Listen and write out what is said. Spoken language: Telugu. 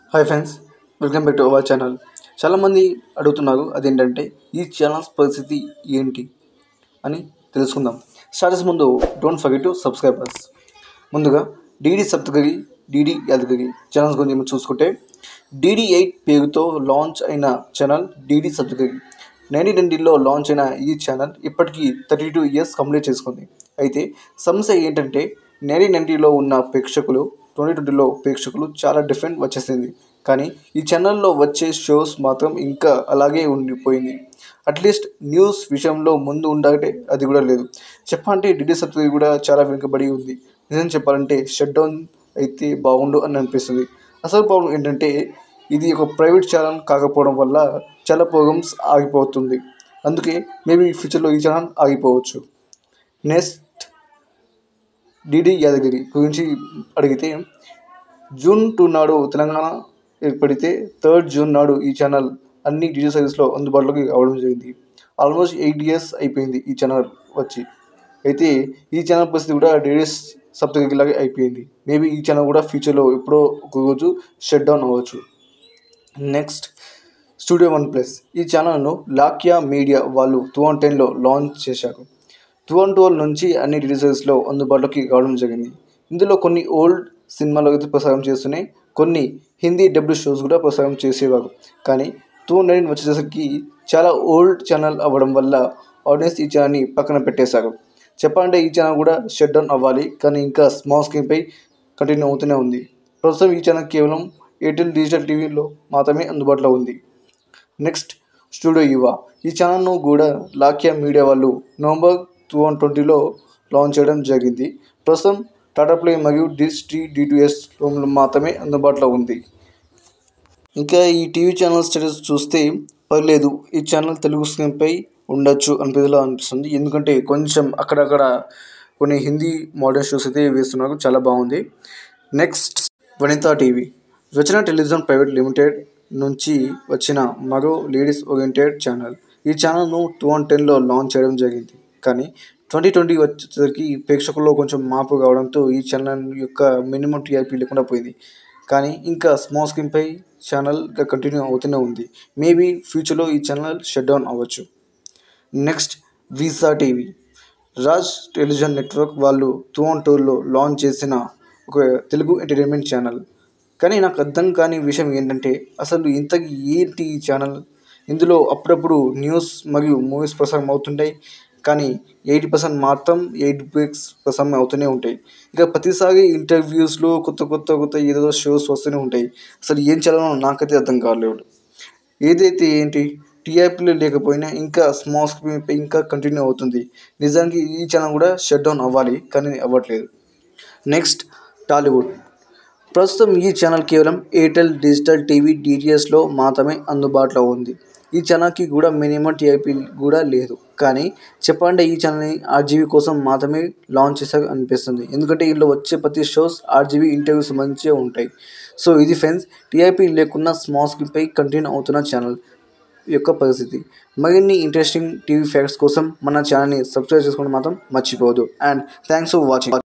hi friends welcome back to our channel చాలామంది అడుగుతున్నారు అదేంటంటే ఈ ఛానల్స్ పరిస్థితి ఏంటి అని తెలుసుకుందాం స్టార్టస్ ముందు డోంట్ ఫర్గెట్ టు సబ్స్క్రైబర్స్ ముందుగా DD Saptagiri DD Yadagiri channels గురించి మనం చూసుకుంటే డీడీ ఎయిట్ పేరుతో లాంచ్ అయిన ఛానల్ డీడీ సప్తగిరి నైన్టీన్ నైన్టీన్లో లాంచ్ అయిన ఈ ఛానల్ ఇప్పటికీ థర్టీ టూ ఇయర్స్ కంప్లీట్ చేసుకుంది అయితే సమస్య ఏంటంటే నైన్టీన్ నైన్టీలో ఉన్న ప్రేక్షకులు ట్వంటీ ట్వంటీలో ప్రేక్షకులు చాలా డిఫరెంట్ వచ్చేసింది కానీ ఈ ఛానల్లో వచ్చే షోస్ మాత్రం ఇంకా అలాగే ఉండిపోయింది అట్లీస్ట్ న్యూస్ విషయంలో ముందు ఉండాలంటే అది కూడా లేదు చెప్పాలంటే డిడి సప్తగిరి కూడా చాలా వెనుకబడి ఉంది నిజం చెప్పాలంటే షట్ డౌన్ అయితే బాగుండు అని అనిపిస్తుంది అసలు ప్రాబ్లం ఏంటంటే ఇది ఒక ప్రైవేట్ ఛానల్ కాకపోవడం వల్ల చాలా ప్రోగ్రామ్స్ ఆగిపోతుంది అందుకే మేబీ ఫ్యూచర్లో ఈ ఛానల్ ఆగిపోవచ్చు నెక్స్ట్ డిడి యాదగిరి గురించి అడిగితే జూన్ టూ నాడు తెలంగాణ ఏర్పడితే థర్డ్ జూన్ నాడు ఈ ఛానల్ అన్ని డిజి సర్వీస్లో అందుబాటులోకి రావడం జరిగింది ఆల్మోస్ట్ ఎయిట్ ఇయర్స్ అయిపోయింది ఈ ఛానల్ వచ్చి అయితే ఈ ఛానల్ పరిస్థితి కూడా డిడిఎస్ సప్తగిరిలాగే అయిపోయింది మేబీ ఈ ఛానల్ కూడా ఫ్యూచర్లో ఎప్పుడో ఒక రోజు షట్ డౌన్ అవ్వచ్చు నెక్స్ట్ స్టూడియో వన్ ప్లస్ ఈ ఛానల్ను లాక్యా మీడియా వాళ్ళు టూ వన్ టెన్లో లాంచ్ చేశారు టూ వన్ ట్వెల్వ్ నుంచి అన్ని రిలీజెస్లో అందుబాటులోకి రావడం జరిగింది ఇందులో కొన్ని ఓల్డ్ సినిమాలు అయితే ప్రసారం చేస్తున్నాయి కొన్ని హిందీ డబ్ల్యూ షోస్ కూడా ప్రసారం చేసేవారు కానీ టూ నైన్ వచ్చేసరికి చాలా ఓల్డ్ ఛానల్ అవ్వడం వల్ల ఆడియన్స్ ఈ ఛానల్ని పక్కన పెట్టేశారు చెప్పాలంటే ఈ ఛానల్ కూడా షట్ డౌన్ అవ్వాలి కానీ ఇంకా స్మాల్ స్క్రీన్పై కంటిన్యూ అవుతూనే ఉంది ప్రస్తుతం ఈ ఛానల్ కేవలం ఎయిర్టెల్ డిజిటల్ టీవీలో మాత్రమే అందుబాటులో ఉంది నెక్స్ట్ స్టూడియో యువ ఈ ఛానల్ను కూడా లాక్యా మీడియా వాళ్ళు నవంబర్ టూ థౌజండ్ ట్వంటీలో లాంచ్ చేయడం జరిగింది ప్రస్తుతం టాటా ప్లే మరియు డిస్ టీ డిటిఎస్ మాత్రమే అందుబాటులో ఉంది ఇంకా ఈ టీవీ ఛానల్ స్టేటస్ చూస్తే పర్లేదు ఈ ఛానల్ తెలుగు స్క్రీన్పై ఉండొచ్చు అనిపిదిలా అనిపిస్తుంది ఎందుకంటే కొంచెం అక్కడక్కడ కొన్ని హిందీ మోడర్న్ షోస్ అయితే వేస్తున్నారు చాలా బాగుంది next Vanitha TV Rachana television private limited నుంచి వచ్చిన మరో లేడీస్ ఓరియంటెడ్ ఛానల్ ఈ ఛానల్ను టూ వన్ టెన్లో లాంచ్ చేయడం జరిగింది కానీ ట్వంటీ ట్వంటీ వచ్చేసరికి ప్రేక్షకుల్లో కొంచెం మార్పు కావడంతో ఈ ఛానల్ యొక్క మినిమం టీఆర్పీ లేకుండా పోయింది కానీ ఇంకా స్మాల్ స్క్రీన్పై ఛానల్గా కంటిన్యూ అవుతూనే ఉంది మేబీ ఫ్యూచర్లో ఈ ఛానల్ షట్ డౌన్ అవ్వచ్చు నెక్స్ట్ వీసా టీవీ రాజ్ టెలివిజన్ నెట్వర్క్ వాళ్ళు టూ వన్ టూలో లాంచ్ చేసిన ఒక తెలుగు ఎంటర్టైన్మెంట్ ఛానల్ కానీ నాకు అర్థం కాని విషయం ఏంటంటే అసలు ఇంతకి ఏంటి ఈ ఛానల్ ఇందులో అప్పుడప్పుడు న్యూస్ మరియు మూవీస్ ప్రసారం అవుతుంటాయి కానీ ఎయిటీ పర్సెంట్ మాత్రం ఎయిట్ బ్రేక్స్ ప్రసారం అవుతూనే ఉంటాయి ఇక ప్రతిసారి ఇంటర్వ్యూస్లో కొత్త కొత్త కొత్త ఏదో షోస్ వస్తూనే ఉంటాయి అసలు ఏం చేయాలో నాకైతే అర్థం కాలేదు ఏదైతే ఏంటి టీఆర్పీలో లేకపోయినా ఇంకా స్మాల్ స్క్రీన్పై ఇంకా కంటిన్యూ అవుతుంది నిజానికి ఈ ఛానల్ కూడా షట్ డౌన్ అవ్వాలి కానీ అవ్వట్లేదు నెక్స్ట్ టాలీవుడ్ ప్రస్తుతం ఈ ఛానల్ కేవలం ఎయిర్టెల్ డిజిటల్ టీవీ డిటిఎస్లో మాత్రమే అందుబాటులో ఉంది ఈ ఛానల్కి కూడా మినిమం టీఐపీ కూడా లేదు కానీ చెప్పండి ఈ ఛానల్ని ఆర్జీవీ కోసం మాత్రమే లాంచ్ చేశారు అనిపిస్తుంది ఎందుకంటే ఇందులో వచ్చే ప్రతి షోస్ ఆర్జీవీ ఇంటర్వ్యూస్ మంచిగా ఉంటాయి సో ఇది ఫ్రెండ్స్ టీఐపీ లేకున్నా స్మాల్ స్క్రీన్పై కంటిన్యూ అవుతున్న ఛానల్ యొక్క పరిస్థితి మరిన్ని ఇంట్రెస్టింగ్ టీవీ ఫ్యాక్ట్స్ కోసం మన ఛానల్ని సబ్స్క్రైబ్ చేసుకోవడం మాత్రం మర్చిపోవద్దు అండ్ థ్యాంక్స్ ఫర్ వాచింగ్